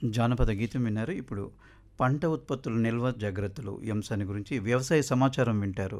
జానపద గీతం విన్నారు. ఇప్పుడు పంట ఉత్పత్తుల నిల్వ జాగ్రత్తలు ఈ అంశాన్ని గురించి వ్యవసాయ సమాచారం వింటారు.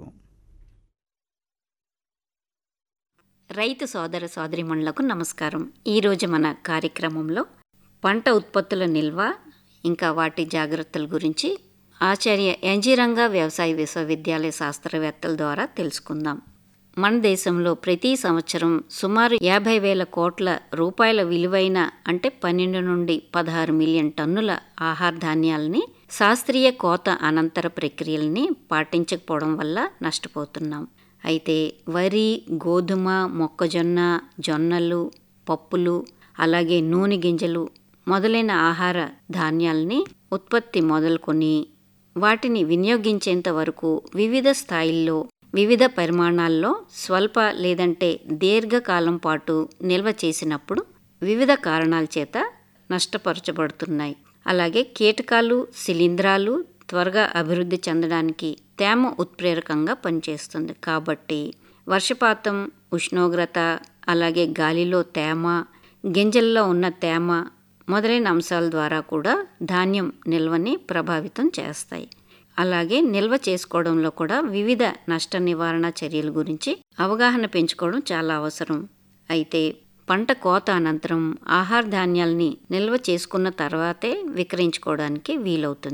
రైతు సోదర సోదరిమణులకు నమస్కారం. ఈరోజు మన కార్యక్రమంలో పంట ఉత్పత్తుల నిల్వ ఇంకా వాటి జాగ్రత్తల గురించి ఆచార్య ఎన్జీరంగా వ్యవసాయ విశ్వవిద్యాలయ శాస్త్రవేత్తల ద్వారా తెలుసుకుందాం. మన దేశంలో ప్రతి సంవత్సరం సుమారు యాభై వేల కోట్ల రూపాయల విలువైన అంటే పన్నెండు నుండి పదహారు మిలియన్ టన్నుల ఆహార ధాన్యాలని శాస్త్రీయ కోత అనంతర ప్రక్రియల్ని పాటించకపోవడం వల్ల నష్టపోతున్నాం. అయితే వరి, గోధుమ, మొక్కజొన్న, జొన్నలు, పప్పులు అలాగే నూనె గింజలు మొదలైన ఆహార ధాన్యాల్ని ఉత్పత్తి మొదలుకొని వాటిని వినియోగించేంత వరకు వివిధ స్థాయిల్లో వివిధ పరిమాణాల్లో స్వల్ప లేదంటే దీర్ఘకాలం పాటు నిల్వ చేసినప్పుడు వివిధ కారణాల చేత నష్టపరచబడుతున్నాయి. అలాగే కీటకాలు, శిలీంధ్రాలు త్వరగా అభివృద్ధి చెందడానికి తేమ ఉత్ప్రేరకంగా పనిచేస్తుంది. కాబట్టి వర్షపాతం, ఉష్ణోగ్రత అలాగే గాలిలో తేమ, గింజల్లో ఉన్న తేమ మొదలైన అంశాల ద్వారా కూడా ధాన్యం నిల్వని ప్రభావితం చేస్తాయి. అలాగే నిల్వ చేసుకోవడంలో కూడా వివిధ నష్ట నివారణ చర్యల గురించి అవగాహన పెంచుకోవడం చాలా అవసరం. అయితే పంట కోత అనంతరం ఆహార ధాన్యాల్ని నిల్వ చేసుకున్న తర్వాతే విక్రయించుకోవడానికి వీలవుతుంది.